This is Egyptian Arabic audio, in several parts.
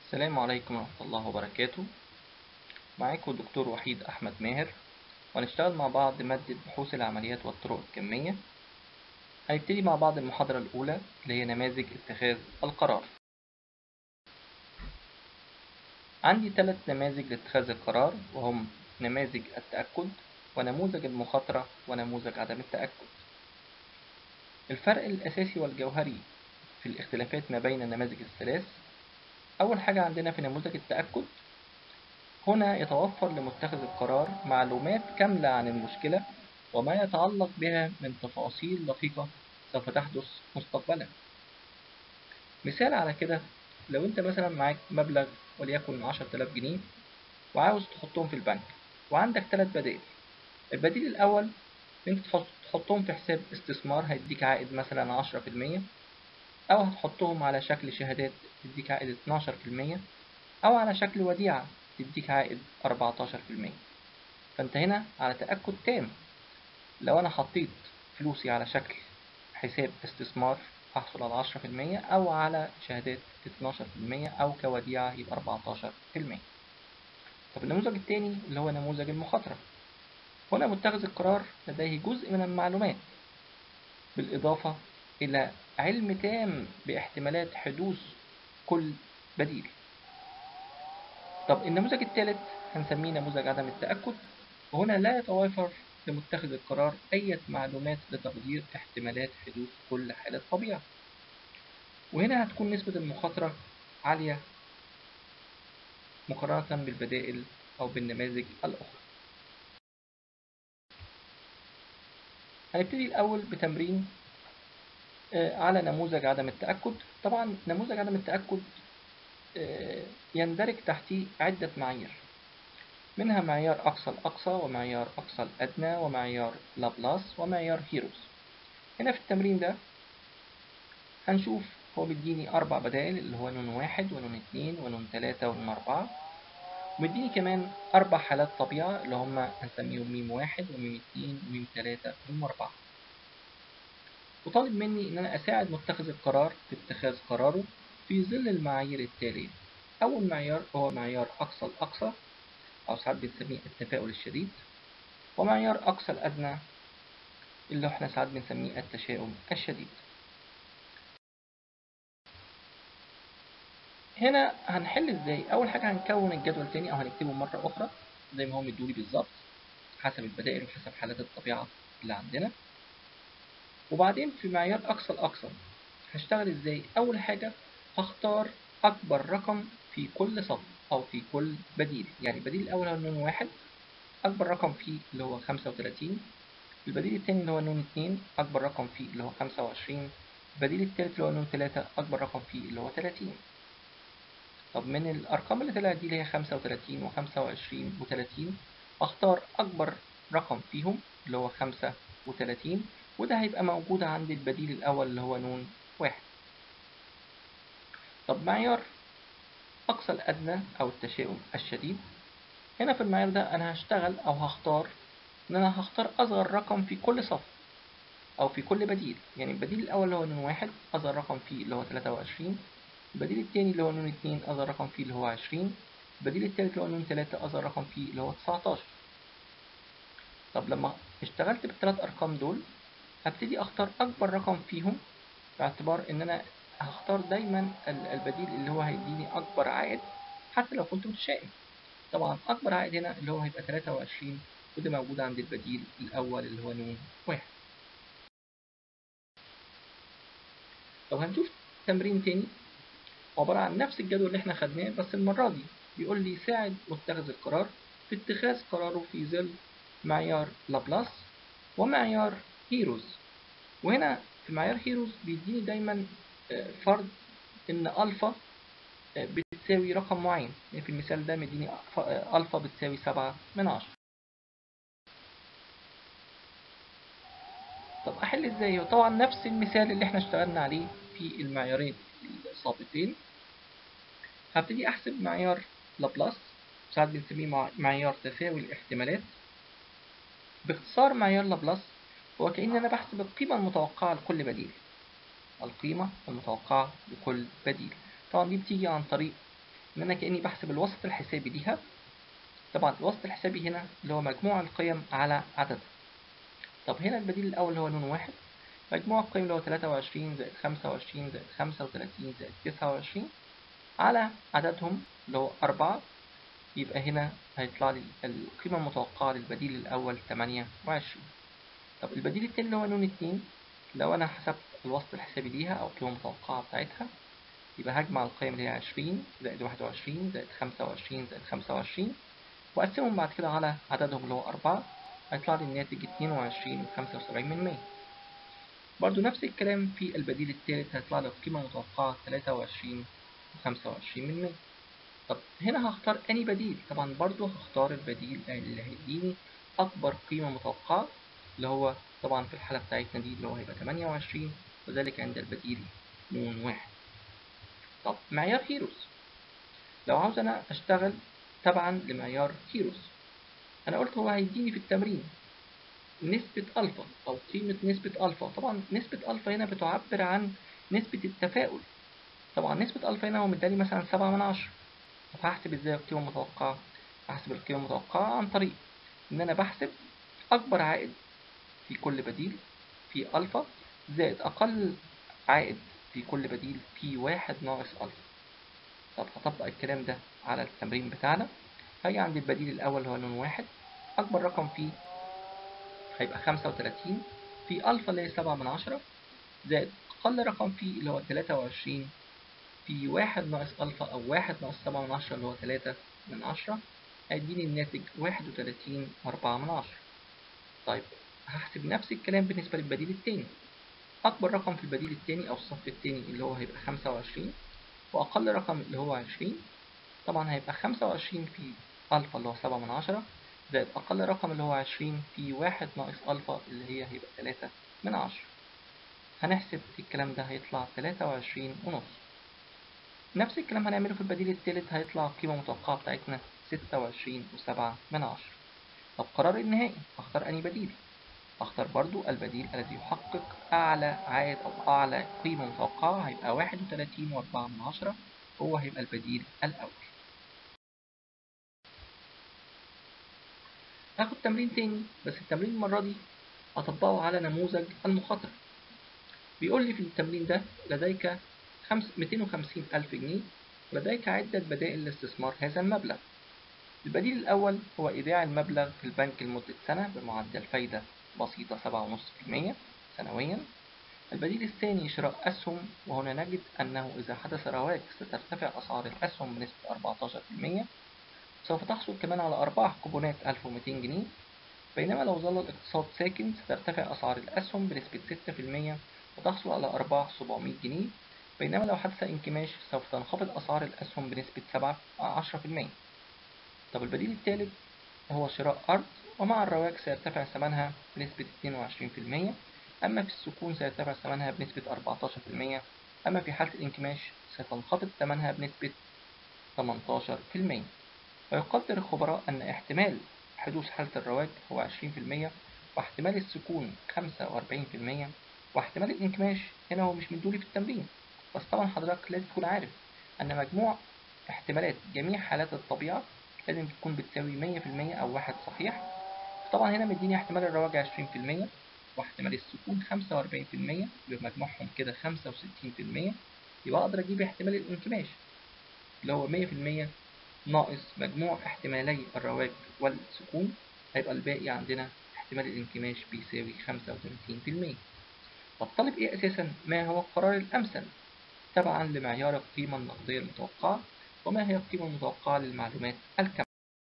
السلام عليكم ورحمة الله وبركاته معاكم دكتور وحيد أحمد ماهر وهنشتغل مع بعض مادة بحوث العمليات والطرق الكمية هنبتدي مع بعض المحاضرة الأولى اللي هي نماذج اتخاذ القرار عندي ثلاث نماذج لاتخاذ القرار وهم نماذج التأكد ونموذج المخاطرة ونموذج عدم التأكد الفرق الأساسي والجوهري في الاختلافات ما بين النماذج الثلاث أول حاجة عندنا في نموذج التأكد هنا يتوفر لمتخذ القرار معلومات كاملة عن المشكلة وما يتعلق بها من تفاصيل دقيقة سوف تحدث مستقبلا مثال على كده لو انت مثلا معاك مبلغ وليكن 10000 جنيه وعاوز تحطهم في البنك وعندك ثلاث بدائل البديل الأول انت تحطهم في حساب استثمار هيديك عائد مثلا 10% أو هتحطهم على شكل شهادات تديك عائد 12% أو على شكل وديعة تديك عائد 14% فأنت هنا على تأكد تام لو أنا حطيت فلوسي على شكل حساب استثمار هحصل على 10% أو على شهادات 12% أو كوديعة يبقى 14% طب النموذج الثاني اللي هو نموذج المخاطرة هنا متخذ القرار لديه جزء من المعلومات بالإضافة إلى علم تام باحتمالات حدوث كل بديل طب النموذج الثالث هنسميه نموذج عدم التأكد وهنا لا يتوافر لمتخذ القرار أي معلومات لتقدير احتمالات حدوث كل حالة طبيعة وهنا هتكون نسبة المخاطرة عالية مقارنة بالبدائل أو بالنماذج الأخرى هنبتدي الأول بتمرين على نموذج عدم التأكد طبعا نموذج عدم التأكد يندرج تحتيه عدة معايير منها معيار أقصى الأقصى ومعيار أقصى الأدنى ومعيار لابلاس ومعيار هيروز هنا في التمرين ده هنشوف هو بيديني أربع بدائل اللي هو نون واحد ونون اتنين ونون تلاتة ونون أربعة ومديني كمان أربع حالات طبيعة اللي هما هنسميهم ميم واحد وميم اتنين وميم تلاتة وميم أربعة وطالب مني إن أنا أساعد متخذ القرار في اتخاذ قراره في ظل المعايير التالية أول معيار هو معيار أقصى الأقصى أو ساعات بنسميه التفاؤل الشديد ومعيار أقصى الأدنى اللي احنا ساعات بنسميه التشاؤم الشديد هنا هنحل ازاي أول حاجة هنكون الجدول تاني أو هنكتبه مرة أخرى زي ما هو مدولي بالظبط حسب البدائل وحسب حالات الطبيعة اللي عندنا وبعدين في معيار أقصى الأقصى هشتغل ازاي أول حاجة هختار أكبر رقم في كل صف أو في كل بديل يعني البديل الأول هو نون واحد أكبر رقم فيه اللي هو خمسة وتلاتين البديل التاني اللي هو نون اتنين أكبر رقم فيه اللي هو خمسة وعشرين البديل التالت اللي هو نون تلاتة أكبر رقم فيه اللي هو تلاتين طب من الأرقام اللي طلعت دي اللي هي خمسة وتلاتين وخمسة وعشرين وتلاتين أختار أكبر رقم فيهم اللي هو خمسة وتلاتين وده هيبقى موجود عند البديل الأول اللي هو نون واحد طب معيار أقصى الأدنى أو التشاؤم الشديد هنا في المعيار ده أنا هشتغل أو هختار إن أنا هختار أصغر رقم في كل صف أو في كل بديل يعني البديل الأول اللي هو نون واحد أصغر رقم فيه اللي هو تلاتة وعشرين البديل التاني اللي هو نون اتنين أصغر رقم فيه اللي هو عشرين البديل التالت اللي هو نون تلاتة أصغر رقم فيه اللي هو تسعتاشر طب لما اشتغلت بالتلات أرقام دول هبتدي أختار أكبر رقم فيهم باعتبار إن أنا هختار دايما البديل اللي هو هيديني أكبر عائد حتى لو كنت متشائم طبعا أكبر عائد هنا اللي هو هيبقى 23 وده موجود عند البديل الأول اللي هو نون واحد لو هنشوف تمرين تاني عبارة عن نفس الجدول اللي احنا خدناه بس المرة دي بيقول لي ساعد متخذ القرار في اتخاذ قراره في ظل معيار لابلاس ومعيار هيروز وهنا في معيار هيروز بيديني دايما فرض ان الفا بتساوي رقم معين يعني في المثال ده مديني الفا بتساوي سبعة من عشرة طب احل ازاي طبعا نفس المثال اللي احنا اشتغلنا عليه في المعيارين السابقين هبتدي احسب معيار لابلاس ساعات بنسميه معيار تساوي الاحتمالات باختصار معيار لابلاس هو كأن أنا بحسب القيمة المتوقعة لكل بديل القيمة المتوقعة لكل بديل طبعا دي بتيجي عن طريق ان انا كاني بحسب الوسط الحسابي ليها طبعا الوسط الحسابي هنا اللي هو مجموع القيم على عددها طب هنا البديل الاول اللي هو لون واحد مجموع القيم اللي هو 23 زائد 25 زائد 35 زائد 29 على عددهم اللي هو 4 يبقى هنا هيطلع لي القيمة المتوقعة للبديل الأول 28 طب البديل التاني اللي هو لون 2 لو أنا حسبت الوسط الحسابي ليها أو القيمة المتوقعة بتاعتها يبقى هجمع القيم اللي هي 20 زائد 21 زائد 25 زائد 25 وأقسمهم بعد كده على عددهم اللي هو 4 هيطلع لي الناتج 22 و75 من 100 برضو نفس الكلام في البديل الثالث هيطلع لي القيمة المتوقعة 23 و25 من 100 طب هنا هختار أني بديل طبعا برضو هختار البديل اللي هيديني أكبر قيمة متوقعة اللي هو طبعا في الحالة بتاعتنا دي اللي هو هيبقى 28 وذلك عند البديل نون واحد طب معيار هيروز لو عاوز أنا أشتغل تبعا لمعيار هيروز أنا قلت هو هيديني في التمرين نسبة ألفا أو قيمة نسبة ألفا طبعا نسبة ألفا هنا بتعبر عن نسبة التفاؤل طبعا نسبة ألفا هنا هو مدالي مثلا سبعة من عشرة طب هحسب ازاي القيمة المتوقعة هحسب القيمة المتوقعة عن طريق إن أنا بحسب أكبر عائد في كل بديل في ألفا زائد أقل عائد في كل بديل في واحد ناقص ألفا طب هطبق الكلام ده على التمرين بتاعنا هاجي عند البديل الأول هو لون واحد أكبر رقم فيه هيبقى خمسة وتلاتين في ألفا اللي هي سبعة من عشرة زائد أقل رقم فيه اللي هو تلاتة وعشرين في واحد ناقص ألفا أو واحد ناقص سبعة من عشرة اللي هو تلاتة من عشرة هيديني الناتج واحد وتلاتين وأربعة من عشرة طيب هحسب نفس الكلام بالنسبة للبديل التاني أكبر رقم في البديل التاني أو الصف التاني اللي هو هيبقى خمسة وعشرين وأقل رقم اللي هو عشرين طبعا هيبقى خمسة وعشرين في ألفا اللي هو سبعة من عشرة زائد أقل رقم اللي هو عشرين في واحد ناقص ألفا اللي هي هيبقى تلاتة من عشرة هنحسب الكلام ده هيطلع تلاتة وعشرين ونص نفس الكلام هنعمله في البديل التالت هيطلع القيمة المتوقعة بتاعتنا ستة وعشرين وسبعة من عشرة طب قرار النهائي هختار أنهي بديل هختار برضو البديل الذي يحقق أعلى عائد أو أعلى قيمة متوقعة هيبقى واحد وتلاتين وأربعة من عشرة هو هيبقى البديل الأول هاخد تمرين تاني بس التمرين المرة دي هطبقه على نموذج المخاطرة بيقول لي في التمرين ده لديك خمس 250 ألف جنيه ولديك عدة بدائل لاستثمار هذا المبلغ البديل الأول هو إيداع المبلغ في البنك لمدة سنة بمعدل فايدة بسيطة 7.5% سنويا البديل الثاني شراء أسهم وهنا نجد أنه إذا حدث رواج سترتفع أسعار الأسهم بنسبة 14% سوف تحصل كمان على أرباح كوبونات 1200 جنيه بينما لو ظل الاقتصاد ساكن سترتفع أسعار الأسهم بنسبة 6% وتحصل على أرباح 700 جنيه بينما لو حدث انكماش سوف تنخفض أسعار الأسهم بنسبة 7 10% طب البديل الثالث هو شراء أرض ومع الرواج سيرتفع ثمنها بنسبة 22% أما في السكون سيرتفع ثمنها بنسبة 14% أما في حالة الانكماش ستنخفض ثمنها بنسبة 18% ويقدر الخبراء أن احتمال حدوث حالة الرواج هو 20% واحتمال السكون 45% واحتمال الانكماش هنا هو مش مدولي في التمرين بس طبعا حضرتك لازم تكون عارف أن مجموع احتمالات جميع حالات الطبيعة لازم تكون بتساوي 100% أو واحد صحيح طبعا هنا مديني احتمال الرواج 20% واحتمال السكون 45% بمجموعهم كده 65% يبقى أقدر أجيب احتمال الانكماش اللي هو 100% ناقص مجموع احتمالي الرواج والسكون هيبقى الباقي عندنا احتمال الانكماش بيساوي 35% طب طالب ايه اساسا ما هو القرار الامثل تبعا لمعيار القيمة النقدية المتوقعة وما هي القيمة المتوقعة للمعلومات الكاملة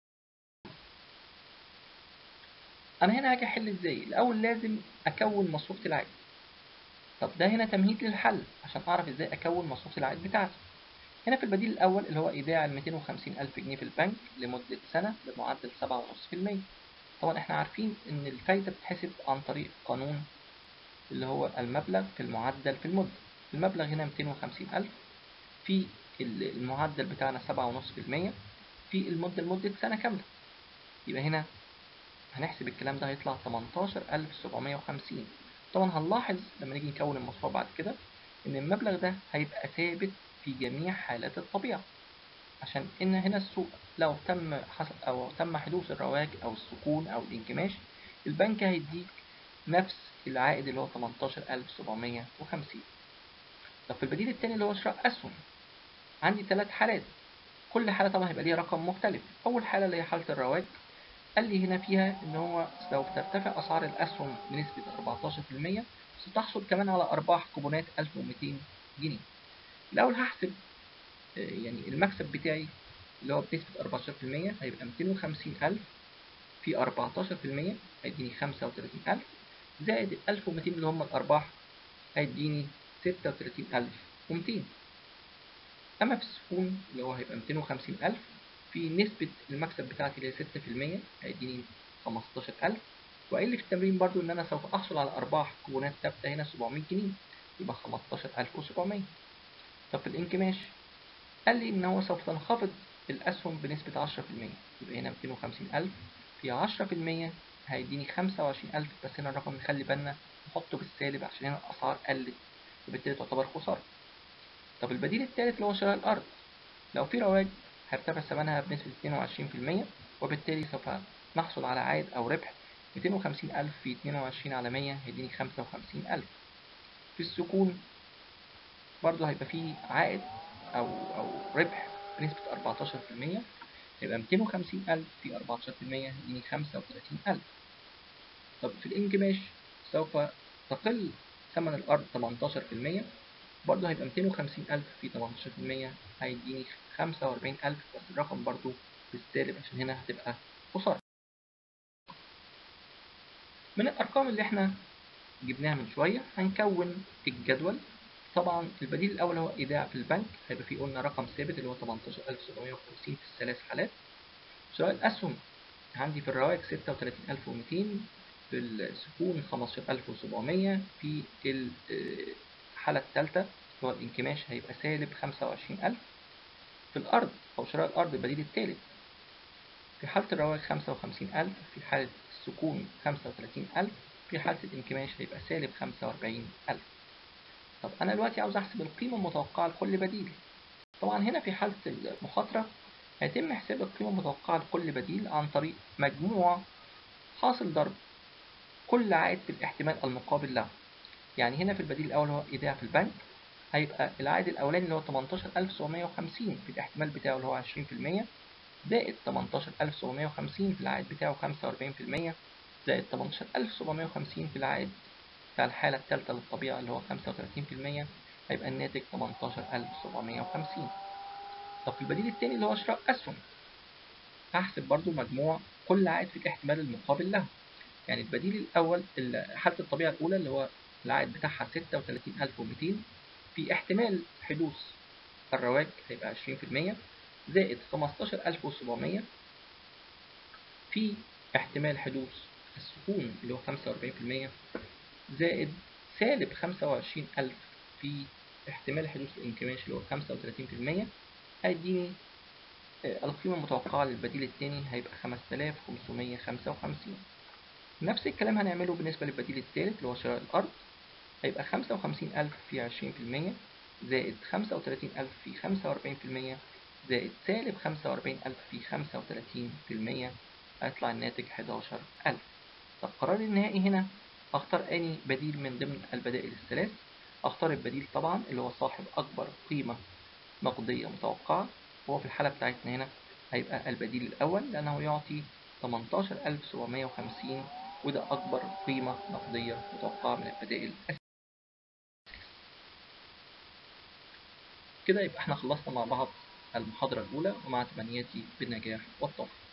انا هنا هاجي احل ازاي الاول لازم اكون مصروفة العائد طب ده هنا تمهيد للحل عشان اعرف ازاي اكون مصروفة العائد بتاعتي هنا في البديل الأول اللي هو إيداع ال 250 ألف جنيه في البنك لمدة سنة بمعدل 7.5% طبعا احنا عارفين إن الفايدة بتتحسب عن طريق قانون اللي هو المبلغ في المعدل في المدة المبلغ هنا 250 ألف في المعدل بتاعنا 7.5% في المدة لمدة سنة كاملة يبقى هنا هنحسب الكلام ده هيطلع 18750 طبعا هنلاحظ لما نيجي نكون المشروع بعد كده إن المبلغ ده هيبقى ثابت في جميع حالات الطبيعة عشان إن هنا السوق لو تم حصل أو تم حدوث الرواج أو السكون أو الانكماش البنك هيديك نفس العائد اللي هو 18750 طب في البديل التاني اللي هو شراء أسهم عندي ثلاث حالات كل حالة طبعا هيبقى ليها رقم مختلف أول حالة اللي هي حالة الرواج قال لي هنا فيها إن هو لو ترتفع أسعار الأسهم بنسبة 14% ستحصل كمان على أرباح كوبونات 1200 جنيه الأول هحسب يعني المكسب بتاعي اللي هو بنسبة 14% هيبقى 250000 في 14% هيديني 35000 زائد ال 1200 اللي هم الأرباح هيديني 36200 أما في السكون اللي هو هيبقى 250000 في نسبة المكسب بتاعتي اللي هي 6% هيديني 15000 وقال لي في التمرين برضو إن أنا سوف أحصل على أرباح كوبونات ثابتة هنا 700 جنيه يبقى 15700 طب في الانكماش قال لي إن هو سوف تنخفض الأسهم بنسبة 10% يبقى هنا 250000 في 10% هيديني 25000 بس هنا الرقم نخلي بالنا نحطه بالسالب عشان هنا الأسعار قلت وبالتالي تعتبر خسارة طب البديل الثالث اللي هو شراء الأرض لو في رواج هيرتفع ثمنها بنسبة 22% وبالتالي سوف نحصل على عائد أو ربح 250000 في 22 على 100 هيديني 55000 في السكون برضه هيبقى فيه عائد أو أو ربح بنسبة 14% هيبقى 250000 في 14% هيديني 35000 طب في الانكماش سوف تقل ثمن الأرض 18% برضه هيبقى 250000 في 18% هيديني 45000 بس الرقم برضه بالسالب عشان هنا هتبقى خسارة من الأرقام اللي احنا جبناها من شوية هنكون الجدول طبعا البديل الأول هو إيداع في البنك هيبقى فيه قلنا رقم ثابت اللي هو 18750 في الثلاث حالات شراء الأسهم عندي في الرواتب 36200 في السكون 15700 في الحالة الثالثة اللي هو الانكماش هيبقى سالب 25000 في الأرض أو شراء الأرض البديل الثالث في حالة الرواج 55000 في حالة السكون 35000 في حالة الانكماش هيبقى سالب 45000 طب أنا دلوقتي عاوز أحسب القيمة المتوقعة لكل بديل طبعا هنا في حالة المخاطرة هيتم حساب القيمة المتوقعة لكل بديل عن طريق مجموع حاصل ضرب كل عائد في الاحتمال المقابل له يعني هنا في البديل الأول هو إيداع في البنك هيبقى العائد الأولاني اللي هو 18750 في الاحتمال بتاعه اللي هو 20% زائد 18750 في العائد بتاعه 45% زائد 18750 في العائد بتاع الحالة الثالثة للطبيعة اللي هو 35% هيبقى الناتج 18750 طب في البديل الثاني اللي هو شراء أسهم هحسب برضو مجموع كل عائد في الاحتمال المقابل له يعني البديل الأول حالة الطبيعة الأولى اللي هو العائد بتاعها 36200 في احتمال حدوث الرواج هيبقى 20% زائد 15700 في احتمال حدوث السكون اللي هو 45% زائد سالب 25000 في احتمال حدوث الانكماش اللي هو 35% هيديني القيمة المتوقعة للبديل الثاني هيبقى 5555 نفس الكلام هنعمله بالنسبة للبديل الثالث اللي هو شراء الأرض هيبقى 55000 في 20% زائد 35000 في 45% زائد سالب 45000 في 35% هيطلع الناتج 11000 طب قراري النهائي هنا أختار أني بديل من ضمن البدائل الثلاث أختار البديل طبعا اللي هو صاحب أكبر قيمة نقدية متوقعة وهو في الحالة بتاعتنا هنا هيبقى البديل الأول لأنه يعطي 18750 وده أكبر قيمة نقدية متوقعة من البدائل كده يبقى احنا خلصنا مع بعض المحاضرة الأولى ومع تمنياتي بالنجاح والتوفيق